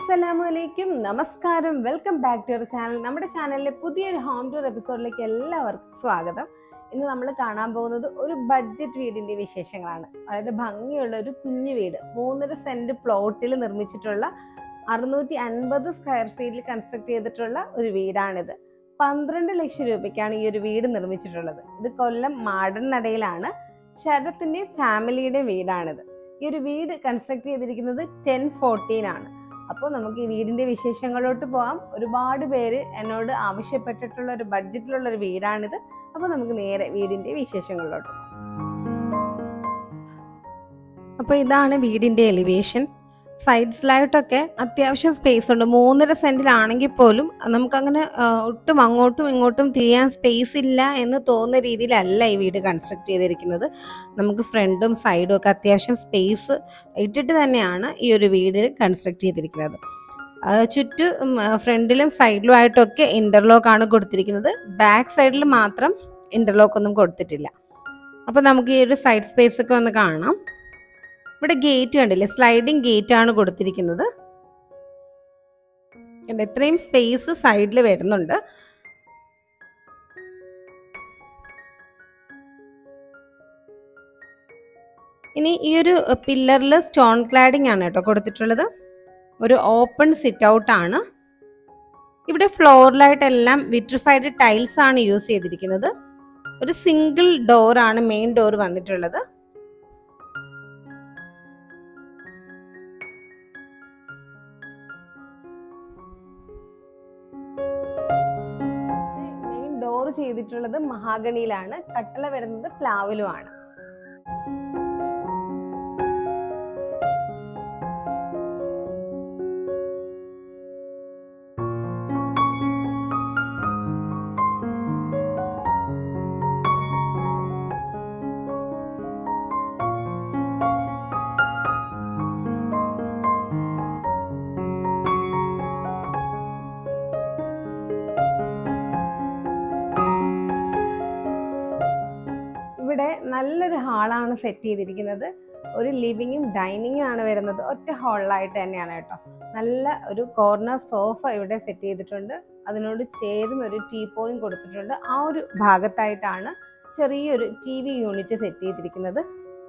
അസ്സലാമു അലൈക്കും നമസ്കാരം welcome back to your channel നമ്മുടെ ചാനലിലെ പുതിയൊരു ഹോം ടൂർ എപ്പിസോഡിലേക്ക് എല്ലാവർക്കും സ്വാഗതം ഇന്ന് നമ്മൾ കാണാൻ പോകുന്നത് ഒരു ബഡ്ജറ്റ് വീടിന്റെ വിശേഷങ്ങളാണ് വളരെ ഭംഗിയുള്ള ഒരു കുഞ്ഞു വീട് മൂന്നര സെന്റ് പ്ലോട്ടിൽ നിർമ്മിച്ചിട്ടുള്ള അറുന്നൂറ്റി അൻപത് സ്ക്വയർ ഫീറ്റിൽ കൺസ്ട്രക്ട് ചെയ്തിട്ടുള്ള ഒരു വീടാണിത് പന്ത്രണ്ട് ലക്ഷം രൂപയ്ക്കാണ് ഈ ഒരു വീട് നിർമ്മിച്ചിട്ടുള്ളത് ഇത് കൊല്ലം മാടൻ നടയിലാണ് ശരത്തിൻ്റെയും ഫാമിലിയുടെയും വീടാണിത് ഈ ഒരു വീട് കൺസ്ട്രക്ട് ചെയ്തിരിക്കുന്നത് ടെൻ ഫോർട്ടീൻ ആണ് അപ്പോൾ നമുക്ക് ഈ വീടിന്റെ വിശേഷങ്ങളിലോട്ട് പോകാം ഒരുപാട് പേര് എന്നോട് ആവശ്യപ്പെട്ടിട്ടുള്ള ഒരു ബഡ്ജറ്റിലുള്ള ഒരു വീടാണിത് അപ്പോൾ നമുക്ക് നേരെ വീടിന്റെ വിശേഷങ്ങളിലോട്ട് പോകാം അപ്പോൾ ഇതാണ് വീടിന്റെ എലിവേഷൻ സൈഡ്സിലായിട്ടൊക്കെ അത്യാവശ്യം സ്പേസ് ഉണ്ട് മൂന്നര സെന്റിലാണെങ്കിൽ പോലും നമുക്കങ്ങനെ ആ, ഒട്ടും അങ്ങോട്ടും ഇങ്ങോട്ടും തിരിയാൻ സ്പേസ് ഇല്ല എന്ന് തോന്നുന്ന രീതിയിലല്ല ഈ വീട് കൺസ്ട്രക്ട് ചെയ്തിരിക്കുന്നത് നമുക്ക് ഫ്രണ്ടും സൈഡും ഒക്കെ അത്യാവശ്യം സ്പേസ് ഇട്ടിട്ട് തന്നെയാണ് ഈ ഒരു വീട് കൺസ്ട്രക്ട് ചെയ്തിരിക്കുന്നത് ആ, ചുറ്റും ഫ്രണ്ടിലും സൈഡിലും ആയിട്ടൊക്കെ ഇന്റർലോക്ക് ആണ് കൊടുത്തിരിക്കുന്നത് ബാക്ക് സൈഡിൽ മാത്രം ഇന്റർലോക്ക് ഒന്നും കൊടുത്തിട്ടില്ല അപ്പോൾ നമുക്ക് ഈ ഒരു സൈഡ് സ്പേസ് ഒക്കെ ഒന്ന് കാണാം ഇവിടെ ഗേറ്റ് കണ്ടില്ലേ സ്ലൈഡിങ് ഗേറ്റ് ആണ് കൊടുത്തിരിക്കുന്നത് കണ്ടോ, ഇത്രയും സ്പേസ് സൈഡിൽ വരുന്നുണ്ട് ഇനി ഈ ഒരു പില്ലറിൽ സ്റ്റോൺ ക്ലാഡിംഗ് ആണ് കേട്ടോ കൊടുത്തിട്ടുള്ളത് ഒരു ഓപ്പൺ സിറ്റ് ഔട്ട് ആണ് ഇവിടെ ഫ്ലോറിലായിട്ടെല്ലാം വിട്രിഫൈഡ് ടൈൽസ് ആണ് യൂസ് ചെയ്തിരിക്കുന്നത് ഒരു സിംഗിൾ ഡോർ ആണ് മെയിൻ ഡോർ വന്നിട്ടുള്ളത് മെയിൻ ഡോർ ചെയ്തിട്ടുള്ളത് മഹാഗണിയിലാണ് കട്ടള വരുന്നത് പ്ലാവിലുമാണ് ഇവിടെ നല്ലൊരു ഹാളാണ് സെറ്റ് ചെയ്തിരിക്കുന്നത് ഒരു ലിവിങ്ങും ഡൈനിങ്ങും ആണ് വരുന്നത് ഒറ്റ ഹാളിലായിട്ട് തന്നെയാണ് കേട്ടോ നല്ല ഒരു കോർണർ സോഫ ഇവിടെ സെറ്റ് ചെയ്തിട്ടുണ്ട് അതിനോട് ചേരുന്ന ഒരു ടീ പോയും കൊടുത്തിട്ടുണ്ട് ആ ഒരു ഭാഗത്തായിട്ടാണ് ചെറിയൊരു ടി വി യൂണിറ്റ് സെറ്റ് ചെയ്തിരിക്കുന്നത്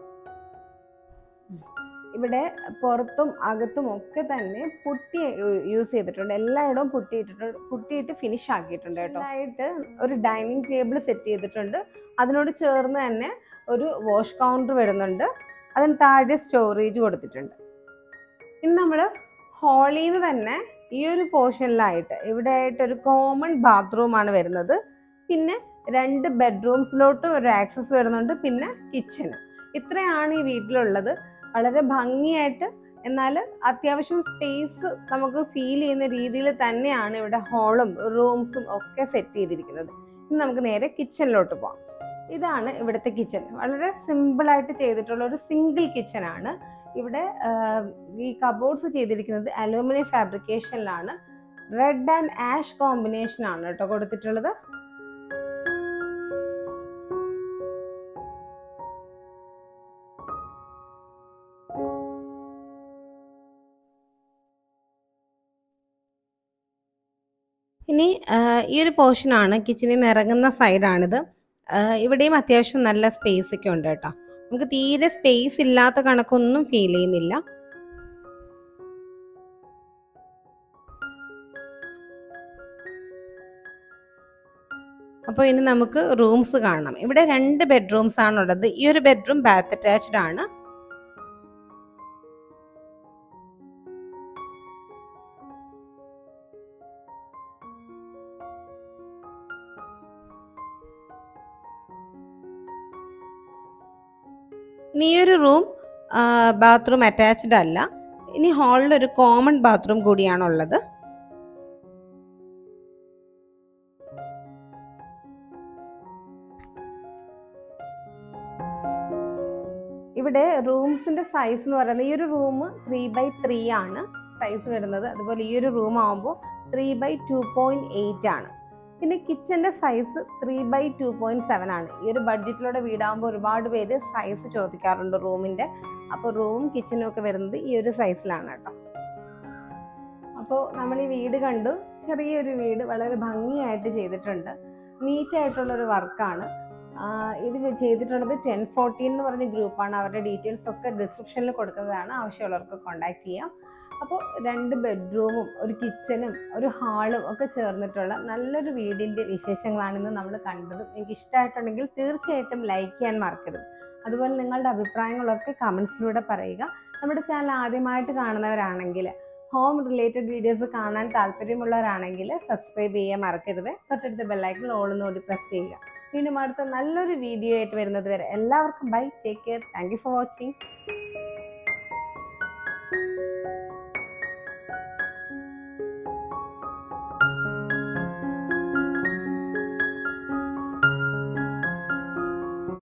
ഇവിടെ പുറത്തും അകത്തും ഒക്കെ തന്നെ പുട്ടി യൂസ് ചെയ്തിട്ടുണ്ട് എല്ലായിടവും പുട്ടിയിട്ടിട്ടുണ്ട് പുട്ടിയിട്ട് ഫിനിഷ് ആക്കിയിട്ടുണ്ട് കേട്ടോ ആയിട്ട് ഒരു ഡൈനിങ് ടേബിൾ സെറ്റ് ചെയ്തിട്ടുണ്ട് അതിനോട് ചേർന്ന് തന്നെ ഒരു വാഷ് കൗണ്ടർ വരുന്നുണ്ട് അതിന് താഴെ സ്റ്റോറേജ് കൊടുത്തിട്ടുണ്ട് ഇനി നമ്മൾ ഹാളിൽ നിന്ന് തന്നെ ഈ ഒരു പോർഷനിലായിട്ട് ഇവിടെ ആയിട്ട് ഒരു കോമൺ ബാത്റൂം ആണ് വരുന്നത് പിന്നെ രണ്ട് ബെഡ്റൂംസിലോട്ടും ഒരു ആക്സസ് വരുന്നുണ്ട് പിന്നെ കിച്ചണ് ഇത്രയാണ് ഈ വീട്ടിലുള്ളത് വളരെ ഭംഗിയായിട്ട് എന്നാൽ അത്യാവശ്യം സ്പേസ് നമുക്ക് ഫീൽ ചെയ്യുന്ന രീതിയിൽ തന്നെയാണ് ഇവിടെ ഹാളും റൂംസും ഒക്കെ സെറ്റ് ചെയ്തിരിക്കുന്നത് ഇനി നമുക്ക് നേരെ കിച്ചണിലോട്ട് പോകാം ഇതാണ് ഇവിടുത്തെ കിച്ചൺ വളരെ സിമ്പിൾ ആയിട്ട് ചെയ്തിട്ടുള്ള ഒരു സിംഗിൾ കിച്ചൺ ആണ് ഇവിടെ ആഹ്, ഈ കബോർഡ്സ് ചെയ്തിരിക്കുന്നത് അലൂമിനിയം ഫാബ്രിക്കേഷനിലാണ് റെഡ് ആൻഡ് ആഷ് കോമ്പിനേഷൻ ആണ് കേട്ടോ കൊടുത്തിട്ടുള്ളത് ഇനി ആഹ്, ഈ ഒരു പോർഷനാണ് കിച്ചണിൽ നിന്ന് ഇറങ്ങുന്ന സൈഡാണിത് ആഹ്, ഇവിടെയും അത്യാവശ്യം നല്ല സ്പേസ് ഒക്കെ ഉണ്ട് കേട്ടോ നമുക്ക് തീരെ സ്പേസ് ഇല്ലാത്ത കണക്കൊന്നും ഫീൽ ചെയ്യുന്നില്ല അപ്പോൾ ഇനി നമുക്ക് റൂംസ് കാണാം ഇവിടെ രണ്ട് ബെഡ്റൂംസ് ആണുള്ളത് ഈ ഒരു ബെഡ്റൂം ബാത്ത് അറ്റാച്ച്ഡ് ആണ് ഇനി ഈ ഒരു റൂം ബാത്റൂം അറ്റാച്ച്ഡ് അല്ല ഇനി ഹാളിൽ ഒരു കോമൺ ബാത്റൂം കൂടിയാണുള്ളത് ഇവിടെ റൂംസിന്റെ സൈസ് എന്ന് പറയുന്നത് ഈ ഒരു റൂം ത്രീ ബൈ ത്രീ ആണ് സൈസ് വരുന്നത് അതുപോലെ ഈ ഒരു റൂം ആകുമ്പോൾ three by two point eight ആണ് പിന്നെ കിച്ചന്റെ size three by two point seven ആണ് ഈ ഒരു ബഡ്ജറ്റിലൂടെ വീടാകുമ്പോൾ ഒരുപാട് പേര് സൈസ് ചോദിക്കാറുണ്ട് റൂമിന്റെ അപ്പോൾ റൂം കിച്ചനും ഒക്കെ വരുന്നത് ഈ ഒരു സൈസിലാണ് കേട്ടോ അപ്പോൾ നമ്മൾ ഈ വീട് കണ്ടു ചെറിയൊരു വീട് വളരെ ഭംഗിയായിട്ട് ചെയ്തിട്ടുണ്ട് നീറ്റായിട്ടുള്ളൊരു വർക്കാണ് ഇത് ചെയ്തിട്ടുള്ളത് ടെൻ ഫോർട്ടീൻ എന്ന് പറഞ്ഞ ഗ്രൂപ്പാണ് അവരുടെ ഡീറ്റെയിൽസ് ഒക്കെ ഡിസ്ക്രിപ്ഷനിൽ കൊടുക്കുന്നതാണ് ആവശ്യമുള്ളവർക്ക് കോൺടാക്ട് ചെയ്യാം അപ്പോൾ രണ്ട് ബെഡ്റൂമും ഒരു കിച്ചണും ഒരു ഹാളും ഒക്കെ ചേർന്നിട്ടുള്ള നല്ലൊരു വീടിൻ്റെ വിശേഷങ്ങളാണിന്ന് നമ്മൾ കണ്ടത് നിങ്ങൾക്ക് ഇഷ്ടമായിട്ടുണ്ടെങ്കിൽ തീർച്ചയായിട്ടും ലൈക്ക് ചെയ്യാൻ മറക്കരുത് അതുപോലെ നിങ്ങളുടെ അഭിപ്രായങ്ങളൊക്കെ കമൻസിലൂടെ പറയുക നമ്മുടെ ചാനൽ ആദ്യമായിട്ട് കാണുന്നവരാണെങ്കിൽ ഹോം റിലേറ്റഡ് വീഡിയോസ് കാണാൻ താല്പര്യമുള്ളവരാണെങ്കിൽ സബ്സ്ക്രൈബ് ചെയ്യാൻ മറക്കരുത് തൊട്ടടുത്ത ബെല്ലൈക്കൺ ഓളുന്നോടി പ്രസ് ചെയ്യുക വീണ്ടും അടുത്ത നല്ലൊരു വീഡിയോ ആയിട്ട് വരുന്നത് വരെ എല്ലാവർക്കും bye take care thank you for watching